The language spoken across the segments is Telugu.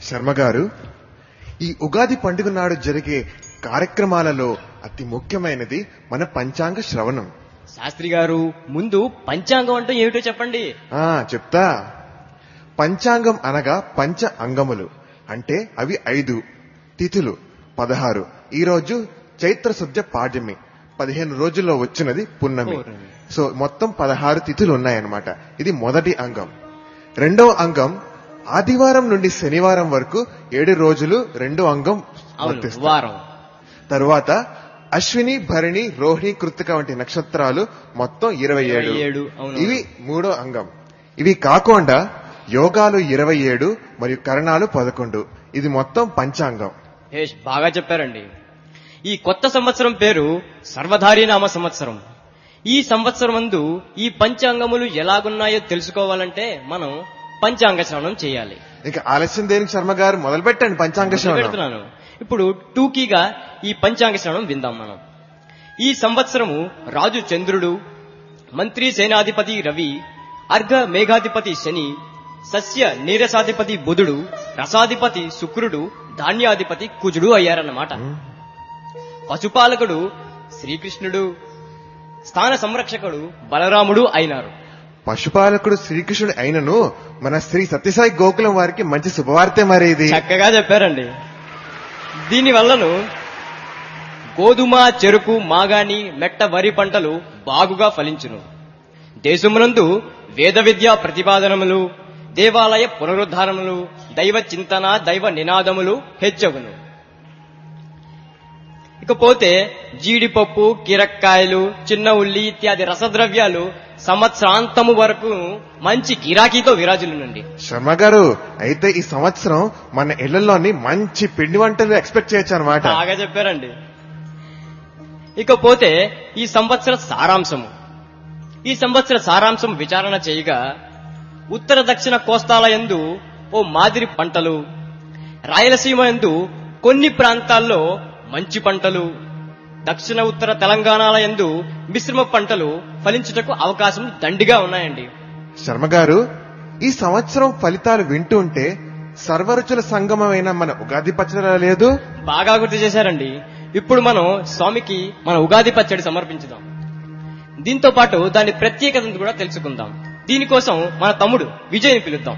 శర్మ గారు ఈ ఉగాది పండుగ నాడు జరిగే కార్యక్రమాలలో అతి ముఖ్యమైనది మన పంచాంగ శ్రవణం శాస్త్రి గారు ముందు పంచాంగం అంటే ఏమిటో చెప్పండి ఆ చెప్తా పంచాంగం అనగా పంచ అంగములు అంటే అవి ఐదు తిథులు పదహారు ఈ రోజు చైత్ర శుద్ధ పాడ్యమి పదిహేను రోజుల్లో వచ్చినది పున్నమి పూర్ణమి. సో మొత్తం పదహారు తిథులు ఉన్నాయన్నమాట ఇది మొదటి అంగం రెండవ అంగం ఆదివారం నుండి శనివారం వరకు ఏడు రోజులు రెండో అంగం అవును వర్తిస్తాయి. వారం తరువాత అశ్విని భరణి రోహిణి కృతిక వంటి నక్షత్రాలు మొత్తం ఇరవై ఏడు 27, అవును. ఇవి మూడో అంగం ఇవి కాకుండా యోగాలు ఇరవై ఏడు మరియు కరణాలు పదకొండు ఇది మొత్తం పంచాంగం హేష్ బాగా చెప్పారండి ఈ కొత్త సంవత్సరం పేరు సర్వధారీ నామ సంవత్సరం ఈ సంవత్సరం అందు ఈ పంచాంగములు ఎలాగున్నాయో తెలుసుకోవాలంటే మనం పంచాంగ శ్రవణం చేయాలి ఇక ఆలస్యం దేనికి శర్మ గారు మొదలు పెట్టండి పంచాంగ శ్రవణం పెడుతున్నాను ఇప్పుడు టూకీగా ఈ పంచాంగ శ్రవణం విందాం మనం ఈ సంవత్సరము రాజు చంద్రుడు మంత్రి సేనాధిపతి రవి అర్ఘ మేఘాధిపతి శని సస్య నీరసాధిపతి బుధుడు రసాధిపతి శుక్రుడు ధాన్యాధిపతి కుజుడు అయ్యారన్నమాట పశుపాలకుడు శ్రీకృష్ణుడు స్థాన సంరక్షకుడు బలరాముడు అయినారు పశుపాలకుడు శ్రీకృష్ణుడు అయినను మన శ్రీ సత్యసాయి గోకులం వారికి మంచి శుభవార్తె మరి ఇది చక్కగా చెప్పారండి దీని వల్లను గోధుమ చెరుకు మాగాని మెట్ట వరి పంటలు బాగుగా ఫలించును దేశమునందు వేద విద్యా ప్రతిపాదనములు దేవాలయ పునరుద్ధారములు దైవ చింతన దైవ నినాదములు హెచ్చగును ఇకపోతే జీడిపప్పు కీరక్కాయలు చిన్న ఉల్లి ఇత్యాది రసద్రవ్యాలు సంవత్సరాంతము వరకు మంచి గిరాకీతో విరాజులునండి శర్మ గారు అయితే ఈ సంవత్సరం మన ఇళ్లలోని మంచి పిండి వంటలు ఎక్స్పెక్ట్ చేయొచ్చు అనమాట బాగా చెప్పారండి ఇకపోతే ఈ సంవత్సర సారాంశము ఈ సంవత్సర సారాంశం విచారణ చేయగా ఉత్తర దక్షిణ కోస్తాల యందు ఓ మాదిరి పంటలు రాయలసీమ యందు కొన్ని ప్రాంతాల్లో మంచి పంటలు దక్షిణ ఉత్తర తెలంగాణల యందు మిశ్రమ పంటలు ఫలించుటకు అవకాశం దండిగా ఉన్నాయండి శర్మ గారు ఈ సంవత్సరం ఫలితాలు వింటూ ఉంటే సర్వరుచుల సంగమమైన మన ఉగాది పచ్చడి లేదు బాగా గుర్తు చేశారండి ఇప్పుడు మనం స్వామికి మన ఉగాది పచ్చడి సమర్పించుదాం దీంతో పాటు దాని ప్రత్యేకతను కూడా తెలుసుకుందాం దీనికోసం మన తమ్ముడు విజయ్ని పిలుద్దాం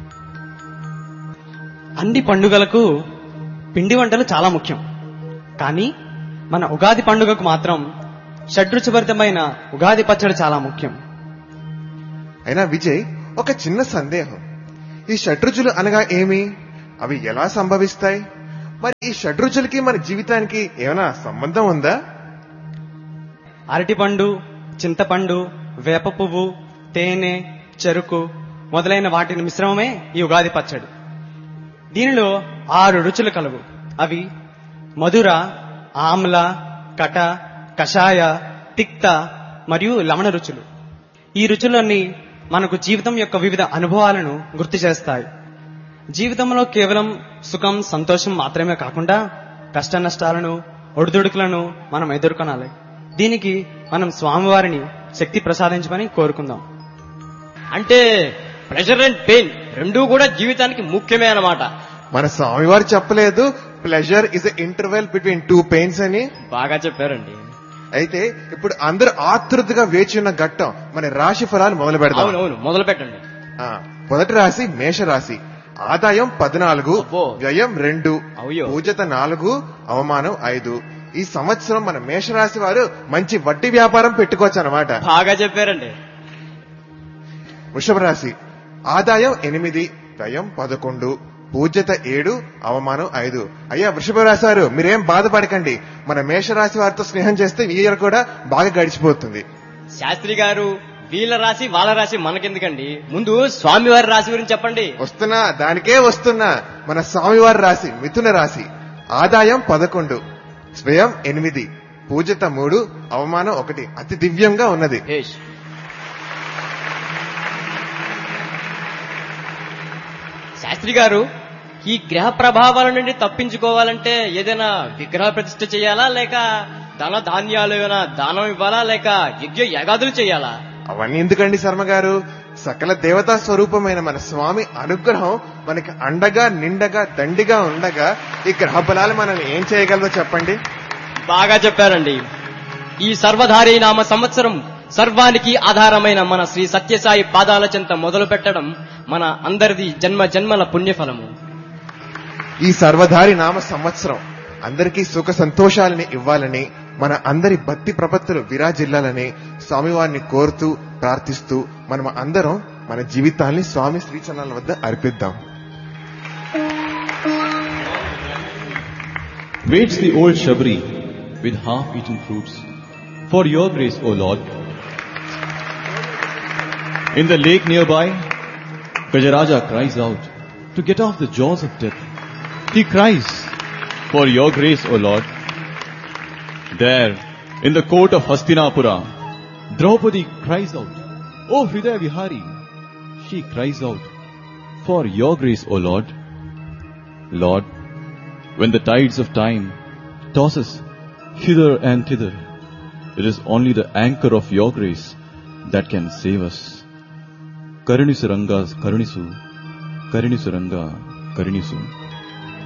అన్ని పండుగలకు పిండి వంటలు చాలా ముఖ్యం కానీ మన ఉగాది పండుగకు మాత్రం షడ్రుచిభరితమైన ఉగాది పచ్చడి చాలా ముఖ్యం అయినా విజయ్ ఒక చిన్న సందేహం ఈ షడ్రుచులు అనగా ఏమి అవి ఎలా సంభవిస్తాయి మరి ఈ షడ్రుచులకి మన జీవితానికి ఏమైనా సంబంధం ఉందా అరటిపండు చింతపండు వేప పువ్వు తేనె చెరుకు మొదలైన వాటిని మిశ్రమమే ఈ ఉగాది పచ్చడి దీనిలో ఆరు రుచులు కలవు అవి మధుర ఆమ్ల కట కషాయ తిక్త మరియు లవణ రుచులు ఈ రుచులన్నీ మనకు జీవితం యొక్క వివిధ అనుభవాలను గుర్తు చేస్తాయి జీవితంలో కేవలం సుఖం సంతోషం మాత్రమే కాకుండా కష్ట నష్టాలను ఒడిదుడుకులను మనం ఎదుర్కొనాలి దీనికి మనం స్వామివారిని శక్తి ప్రసాదించమని కోరుకుందాం అంటే ప్రెషర్ అండ్ పెయిన్ రెండూ కూడా జీవితానికి ముఖ్యమే అన్నమాట మన స్వామివారు చెప్పలేదు pleasure is interval between two pains అని బాగా చెప్పారండి అయితే ఇప్పుడు అందరూ ఆతృతగా వేచి ఉన్న ఘట్టం మన రాశి ఫలాలు మొదలు పెడదాం అవునవును మొదలు పెట్టండి ఆ, మొదటి రాశి మేష రాశి ఆదాయం పద్నాలుగు అబ్బో. వ్యయం రెండు అయ్యో. పూజత నాలుగు అవమానం ఐదు ఈ సంవత్సరం మన మేషరాశి వారు మంచి వడ్డీ వ్యాపారం పెట్టుకోవచ్చు అనమాట బాగా చెప్పారండి వృషభ రాశి ఆదాయం ఎనిమిది వ్యయం పదకొండు పూజ్యత ఏడు అవమానం ఐదు అయ్యా వృషభ రాశి వారు మీరేం బాధపడకండి మన మేషరాశి వారితో స్నేహం చేస్తే ఈ ఇయర్ కూడా బాగా గడిచిపోతుంది శాస్త్రి గారు వీళ్ళ రాశి వాళ్ళ రాశి మనకెందుకండి ముందు స్వామివారి రాశి గురించి చెప్పండి వస్తున్నా దానికే వస్తున్నా మన స్వామివారి రాశి మిథున రాశి ఆదాయం పదకొండు స్వయం ఎనిమిది పూజత మూడు అవమానం ఒకటి అతి దివ్యంగా ఉన్నది భేష్ శాస్త్రి గారు ఈ గ్రహ ప్రభావాల నుండి తప్పించుకోవాలంటే ఏదైనా విగ్రహ ప్రతిష్ఠ చేయాలా లేక ధన ధాన్యాలు ఏమైనా దానం ఇవ్వాలా లేక యజ్ఞ యగాదులు చేయాలా అవన్నీ ఎందుకండి శర్మ గారు సకల దేవతా స్వరూపమైన మన స్వామి అనుగ్రహం మనకి అండగా నిండగా దండిగా ఉండగా ఈ గ్రహ బలాలు మనల్ని ఏం చేయగలదో చెప్పండి బాగా చెప్పారండి ఈ సర్వధారి నామ సంవత్సరం సర్వానికి ఆధారమైన మన శ్రీ సత్యసాయి పాదాల చెంత మొదలు పెట్టడం మన అందరిది జన్మ జన్మల పుణ్యఫలము ఈ సర్వధారి నామ సంవత్సరం అందరికీ సుఖ సంతోషాలని ఇవ్వాలని మన అందరి భక్తి ప్రపత్తులు విరాజిల్లాలని స్వామివారిని కోరుతూ ప్రార్థిస్తూ మనం అందరం మన జీవితాల్ని స్వామి శ్రీచరణాల వద్ద అర్పిద్దాం Waits the old Shabri with half-eaten fruits. For your grace, O Lord. In the lake nearby, Gajaraja cries out to get off the jaws of death. He cries, For your grace, O Lord. There, in the court of Hastinapura, Draupadi cries out, O Hridaya Vihari. She cries out, For your grace, O Lord. Lord, when the tides of time toss us hither and thither, it is only the anchor of your grace that can save us. Karunisu Rangas Karunisu, Karunisu Ranga Karunisu.